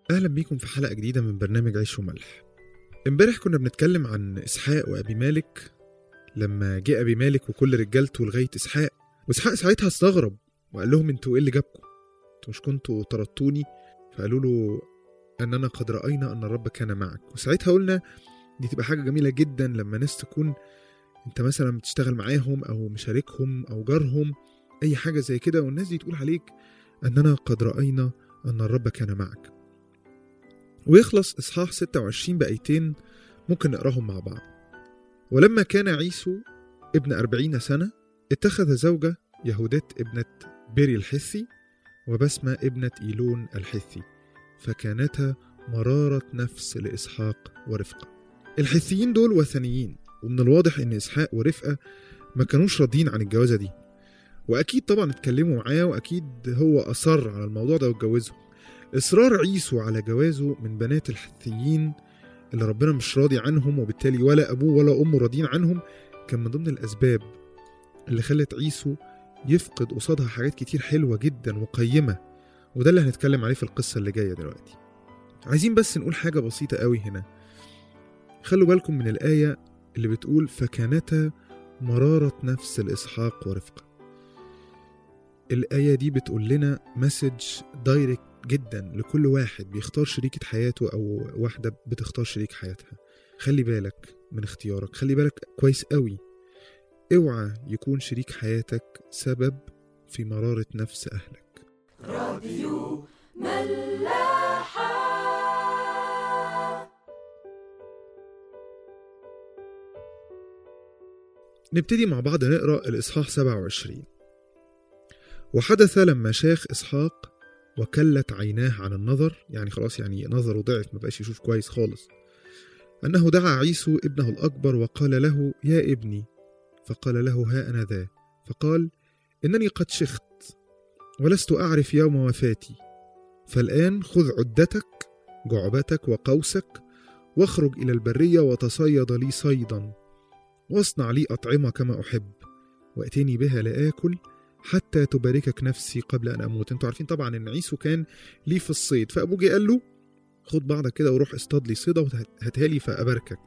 أهلا بيكم في حلقة جديدة من برنامج عيش وملح امبارح كنا بنتكلم عن إسحاق وأبي مالك لما جه أبي مالك وكل رجالته لغاية إسحاق وإسحاق ساعتها استغرب وقال لهم انتوا ايه اللي جابكم انتوا مش كنتوا طردتوني فقالوا له أننا قد رأينا أن الرب كان معك وساعتها قلنا دي تبقى حاجة جميلة جدا لما ناس تكون انت مثلا بتشتغل معاهم أو مشاركهم أو جارهم أي حاجة زي كده والناس دي تقول عليك أننا قد رأينا أن الرب كان معك ويخلص إصحاح 26 بآيتين ممكن نقراهم مع بعض ولما كان عيسو ابن أربعين سنة اتخذ زوجة يهودات ابنة بيري الحثي وبسمة ابنة إيلون الحثي فكانتا مرارة نفس لإسحاق ورفقة الحثيين دول وثنيين ومن الواضح إن إسحاق ورفقة ما كانوش راضيين عن الجوازة دي وأكيد طبعا اتكلموا معاه وأكيد هو أصر على الموضوع ده واتجوزهم إصرار عيسو على جوازه من بنات الحثيين اللي ربنا مش راضي عنهم وبالتالي ولا أبوه ولا أمه راضيين عنهم كان من ضمن الأسباب اللي خلت عيسو يفقد قصادها حاجات كتير حلوة جدا وقيمة وده اللي هنتكلم عليه في القصة اللي جاية دلوقتي عايزين بس نقول حاجة بسيطة قوي هنا خلوا بالكم من الآية اللي بتقول فكانتا مرارة نفس لإسحاق ورفقة الآية دي بتقول لنا مسج دايركت جدا لكل واحد بيختار شريكة حياته أو واحدة بتختار شريك حياتها خلي بالك من اختيارك خلي بالك كويس قوي اوعى يكون شريك حياتك سبب في مرارة نفس أهلك راديو ملاحة نبتدي مع بعض نقرأ الإصحاح 27 وحدث لما شاخ إسحاق وكلت عيناه عن النظر يعني خلاص يعني نظره ضعف ما بقاش يشوف كويس خالص أنه دعا عيسو ابنه الأكبر وقال له يا ابني فقال له ها أنا ذا فقال إنني قد شخت ولست أعرف يوم وفاتي فالآن خذ عدتك جعبتك وقوسك واخرج إلى البرية وتصيد لي صيدا واصنع لي أطعمة كما أحب وأتني بها لآكل حتى تباركك نفسي قبل أن أموت انتوا عارفين طبعا إن عيسو كان ليه في الصيد فأبوه جه قال له خد بعضك كده وروح اصطاد لي صيدة وهاتها لي فأباركك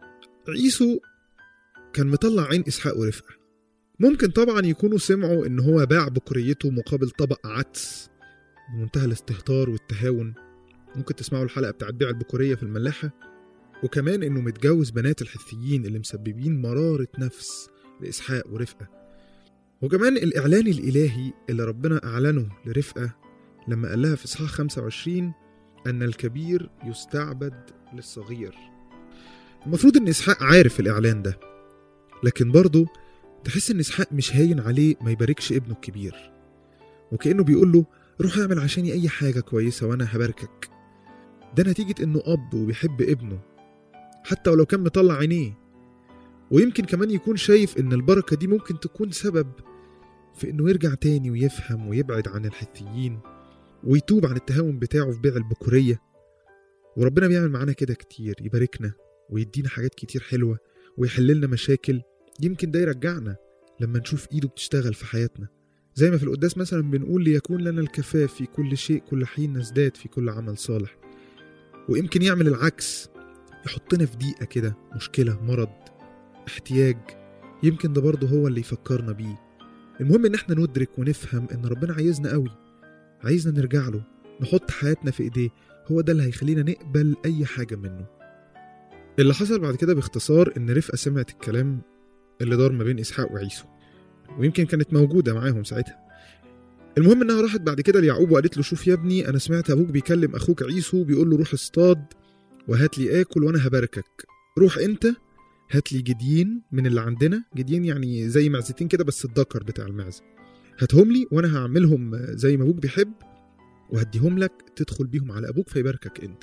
عيسو كان مطلع عين إسحاق ورفقة ممكن طبعا يكونوا سمعوا إن هو باع بكريته مقابل طبق عدس بمنتهى الاستهتار والتهاون ممكن تسمعوا الحلقة بتاعت بيع البكورية في الملاحة وكمان إنه متجوز بنات الحثيين اللي مسببين مرارة نفس لإسحاق ورفقة وكمان الإعلان الإلهي اللي ربنا أعلنه لرفقة لما قال لها في إصحاح 25 أن الكبير يستعبد للصغير المفروض إن إسحاق عارف الإعلان ده لكن برضه تحس إن إسحاق مش هاين عليه ما يباركش ابنه الكبير وكأنه بيقول له روح اعمل عشاني أي حاجة كويسة وأنا هباركك ده نتيجة إنه أب وبيحب ابنه حتى ولو كان مطلع عينيه ويمكن كمان يكون شايف إن البركة دي ممكن تكون سبب في إنه يرجع تاني ويفهم ويبعد عن الحثيين ويتوب عن التهاون بتاعه في بيع البكورية وربنا بيعمل معانا كده كتير يباركنا ويدينا حاجات كتير حلوة ويحل لنا مشاكل يمكن ده يرجعنا لما نشوف إيده بتشتغل في حياتنا زي ما في القداس مثلا بنقول ليكون لنا الكفاف في كل شيء كل حين نزداد في كل عمل صالح ويمكن يعمل العكس يحطنا في ضيقة كده مشكلة مرض احتياج يمكن ده برضه هو اللي يفكرنا بيه المهم ان احنا ندرك ونفهم ان ربنا عايزنا قوي عايزنا نرجع له نحط حياتنا في ايديه هو ده اللي هيخلينا نقبل اي حاجة منه اللي حصل بعد كده باختصار ان رفقة سمعت الكلام اللي دار ما بين اسحاق وعيسو ويمكن كانت موجودة معاهم ساعتها المهم انها راحت بعد كده ليعقوب وقالت له شوف يا ابني انا سمعت ابوك بيكلم اخوك عيسو بيقول له روح اصطاد وهات لي اكل وانا هباركك روح انت هات لي جديين من اللي عندنا جديين يعني زي معزتين كده بس الذكر بتاع المعزه هاتهم لي وانا هعملهم زي ما ابوك بيحب وهديهم لك تدخل بيهم على ابوك فيباركك انت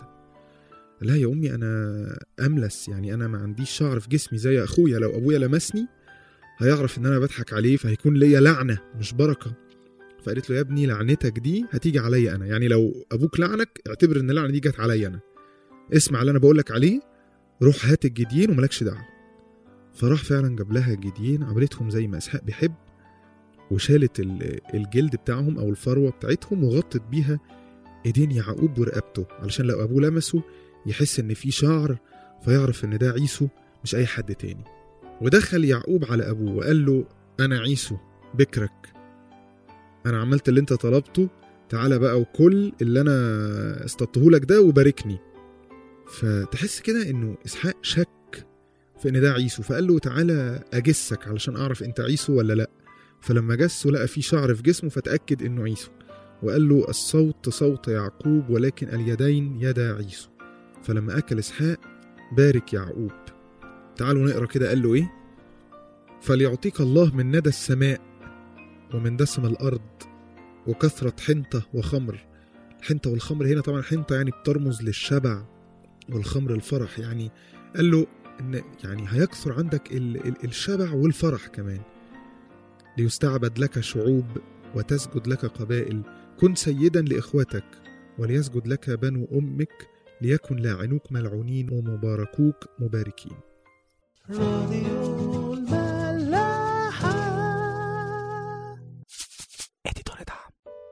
لا يا امي انا املس يعني انا ما عنديش شعر في جسمي زي اخويا لو ابويا لمسني هيعرف ان انا بضحك عليه فهيكون ليا لعنه مش بركه فقالت له يا ابني لعنتك دي هتيجي عليا انا يعني لو ابوك لعنك اعتبر ان اللعنه دي جت عليا انا اسمع اللي انا بقولك عليه روح هات الجديين وملكش دعوه فراح فعلا جاب لها جديين عملتهم زي ما اسحاق بيحب وشالت ال- الجلد بتاعهم او الفروه بتاعتهم وغطت بيها ايدين يعقوب ورقبته علشان لو ابوه لمسه يحس ان في شعر فيعرف ان ده عيسو مش اي حد تاني ودخل يعقوب على ابوه وقال له انا عيسو بكرك انا عملت اللي انت طلبته تعالى بقى وكل اللي انا اصطدته لك ده وباركني فتحس كده انه اسحاق شك في ان ده عيسو فقال له تعالى اجسك علشان اعرف انت عيسو ولا لا فلما جسه لقى في شعر في جسمه فتاكد انه عيسو وقال له الصوت صوت يعقوب ولكن اليدين يدا عيسو فلما اكل اسحاق بارك يعقوب تعالوا نقرا كده قال له ايه فليعطيك الله من ندى السماء ومن دسم الارض وكثرة حنطة وخمر الحنطة والخمر هنا طبعا حنطة يعني بترمز للشبع والخمر الفرح يعني قال له ان يعني هيكثر عندك ال ال الشبع والفرح كمان ليستعبد لك شعوب وتسجد لك قبائل كن سيدا لاخوتك وليسجد لك بنو امك ليكن لاعنوك ملعونين ومباركوك مباركين راديو الملاحة اديتور دعم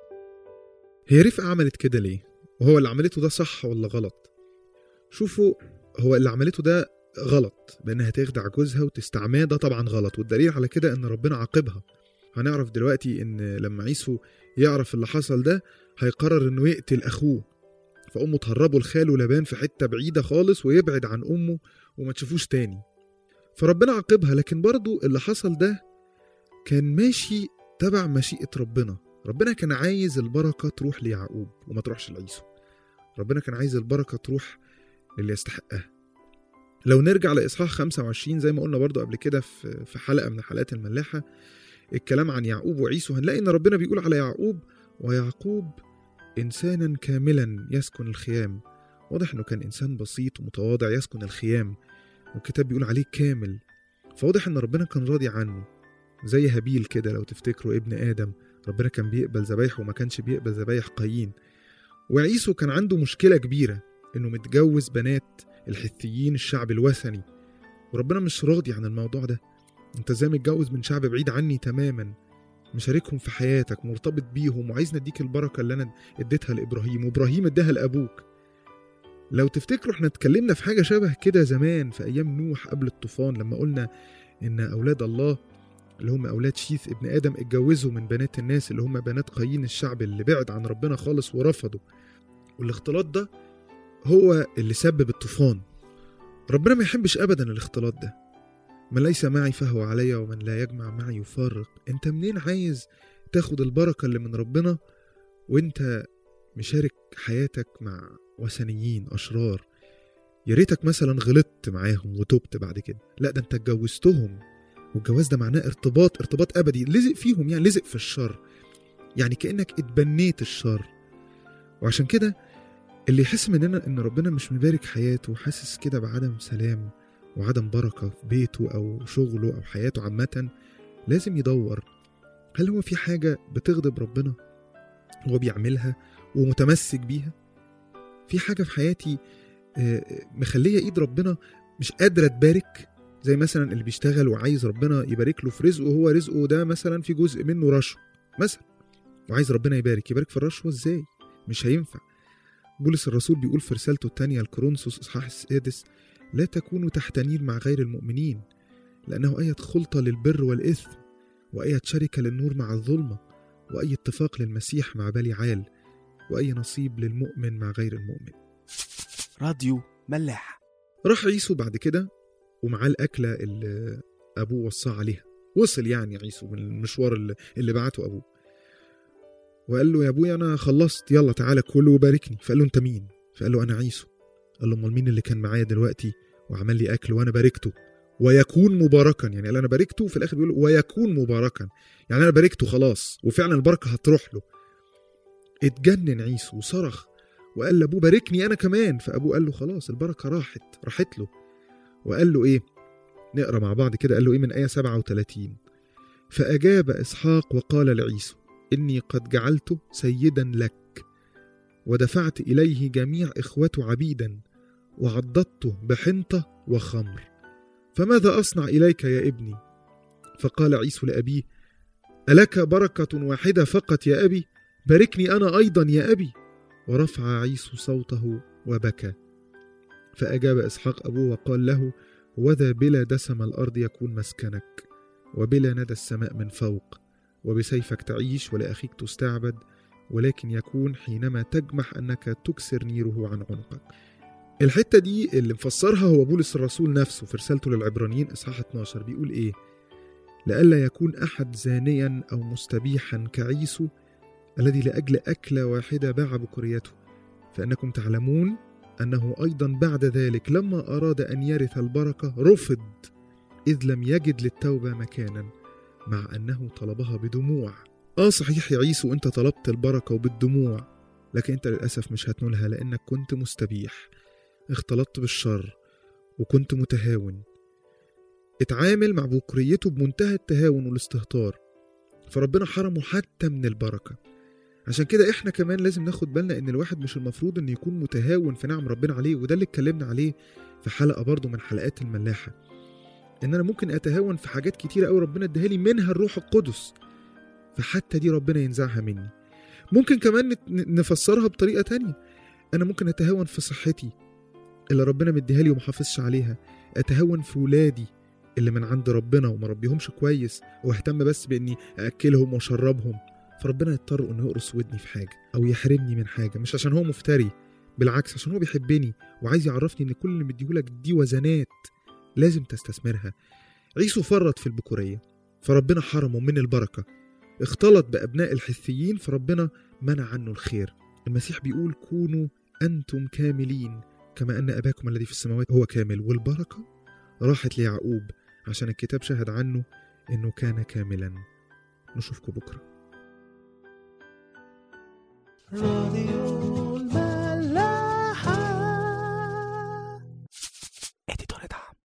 هي رفقة عملت كده ليه؟ وهو اللي عملته ده صح ولا غلط؟ شوفوا هو اللي عملته ده غلط بانها تخدع جوزها وتستعماه ده طبعا غلط والدليل على كده ان ربنا عاقبها هنعرف دلوقتي ان لما عيسو يعرف اللي حصل ده هيقرر انه يقتل اخوه فامه تهربه لخاله لبان في حته بعيده خالص ويبعد عن امه وما تشوفوش تاني فربنا عاقبها لكن برضو اللي حصل ده كان ماشي تبع مشيئه ربنا ربنا كان عايز البركه تروح ليعقوب وما تروحش لعيسو ربنا كان عايز البركه تروح للي يستحقها لو نرجع لإصحاح 25 زي ما قلنا برضو قبل كده في في حلقة من حلقات الملاحة الكلام عن يعقوب وعيسو هنلاقي إن ربنا بيقول على يعقوب ويعقوب إنسانا كاملا يسكن الخيام واضح إنه كان إنسان بسيط ومتواضع يسكن الخيام والكتاب بيقول عليه كامل فواضح إن ربنا كان راضي عنه زي هابيل كده لو تفتكروا ابن آدم ربنا كان بيقبل ذبايحه وما كانش بيقبل ذبايح قايين وعيسو كان عنده مشكلة كبيرة إنه متجوز بنات الحثيين الشعب الوثني وربنا مش راضي عن الموضوع ده انت ازاي متجوز من شعب بعيد عني تماما مشاركهم في حياتك مرتبط بيهم وعايز نديك البركة اللي أنا اديتها لإبراهيم وإبراهيم اداها لأبوك لو تفتكروا احنا اتكلمنا في حاجة شبه كده زمان في أيام نوح قبل الطوفان لما قلنا إن أولاد الله اللي هم أولاد شيث ابن آدم اتجوزوا من بنات الناس اللي هم بنات قايين الشعب اللي بعد عن ربنا خالص ورفضوا والاختلاط ده هو اللي سبب الطوفان ربنا ما يحبش ابدا الاختلاط ده من ليس معي فهو علي ومن لا يجمع معي يفرق انت منين عايز تاخد البركه اللي من ربنا وانت مشارك حياتك مع وثنيين اشرار يا ريتك مثلا غلطت معاهم وتوبت بعد كده لا ده انت اتجوزتهم والجواز ده معناه ارتباط ارتباط ابدي لزق فيهم يعني لزق في الشر يعني كانك اتبنيت الشر وعشان كده اللي يحس مننا ان ربنا مش مبارك حياته وحاسس كده بعدم سلام وعدم بركه في بيته او شغله او حياته عامه لازم يدور هل هو في حاجه بتغضب ربنا هو بيعملها ومتمسك بيها في حاجه في حياتي آه، مخليه ايد ربنا مش قادره تبارك زي مثلا اللي بيشتغل وعايز ربنا يبارك له في رزقه وهو رزقه ده مثلا في جزء منه رشوه مثلا وعايز ربنا يبارك يبارك في الرشوه ازاي مش هينفع بولس الرسول بيقول في رسالته الثانية لكورنثوس إصحاح السادس لا تكونوا تحت نير مع غير المؤمنين لأنه أية خلطة للبر والإثم وأية شركة للنور مع الظلمة وأي اتفاق للمسيح مع بليعال وأي نصيب للمؤمن مع غير المؤمن راديو ملاحة راح عيسو بعد كده ومعاه الأكلة اللي أبوه وصاه عليها وصل يعني عيسو من المشوار اللي, اللي بعته أبوه وقال له يا ابويا انا خلصت يلا تعالى كل وباركني فقال له انت مين فقال له انا عيسو قال له امال مين اللي كان معايا دلوقتي وعمل لي اكل وانا باركته ويكون مباركا يعني قال انا باركته في الاخر بيقول ويكون مباركا يعني انا باركته خلاص وفعلا البركه هتروح له اتجنن عيسو وصرخ وقال لابوه باركني انا كمان فابوه قال له خلاص البركه راحت راحت له وقال له ايه نقرا مع بعض كده قال له ايه من ايه 37 فاجاب اسحاق وقال لعيسو إني قد جعلته سيدا لك ودفعت إليه جميع إخوته عبيدا وعضدته بحنطة وخمر فماذا أصنع إليك يا ابني؟ فقال عيسو لأبيه ألك بركة واحدة فقط يا أبي؟ باركني أنا أيضا يا أبي ورفع عيسو صوته وبكى فأجاب إسحاق أبوه وقال له وذا بلا دسم الأرض يكون مسكنك وبلا ندى السماء من فوق وبسيفك تعيش ولأخيك تستعبد ولكن يكون حينما تجمح أنك تكسر نيره عن عنقك الحتة دي اللي مفسرها هو بولس الرسول نفسه في رسالته للعبرانيين إصحاح 12 بيقول إيه لئلا يكون أحد زانيا أو مستبيحا كعيسو الذي لأجل أكلة واحدة باع بكريته فإنكم تعلمون أنه أيضا بعد ذلك لما أراد أن يرث البركة رفض إذ لم يجد للتوبة مكانا مع أنه طلبها بدموع آه صحيح يا عيسو أنت طلبت البركة وبالدموع لكن أنت للأسف مش هتنولها لأنك كنت مستبيح اختلطت بالشر وكنت متهاون اتعامل مع بكريته بمنتهى التهاون والاستهتار فربنا حرمه حتى من البركة عشان كده احنا كمان لازم ناخد بالنا ان الواحد مش المفروض انه يكون متهاون في نعم ربنا عليه وده اللي اتكلمنا عليه في حلقة برضو من حلقات الملاحة ان انا ممكن اتهاون في حاجات كتيرة قوي ربنا اداها لي منها الروح القدس فحتى دي ربنا ينزعها مني ممكن كمان نت- نفسرها بطريقة تانية انا ممكن اتهاون في صحتي اللي ربنا مديها لي ومحافظش عليها اتهاون في ولادي اللي من عند ربنا وما ربيهمش كويس واهتم بس باني اكلهم واشربهم فربنا يضطر انه يقرص ودني في حاجه او يحرمني من حاجه مش عشان هو مفتري بالعكس عشان هو بيحبني وعايز يعرفني ان كل اللي مديهولك دي وزنات لازم تستثمرها عيسو فرط في البكوريه فربنا حرمه من البركه اختلط بابناء الحثيين فربنا منع عنه الخير المسيح بيقول كونوا انتم كاملين كما ان اباكم الذي في السماوات هو كامل والبركه راحت ليعقوب عشان الكتاب شهد عنه انه كان كاملا نشوفكم بكره راديو الملاحة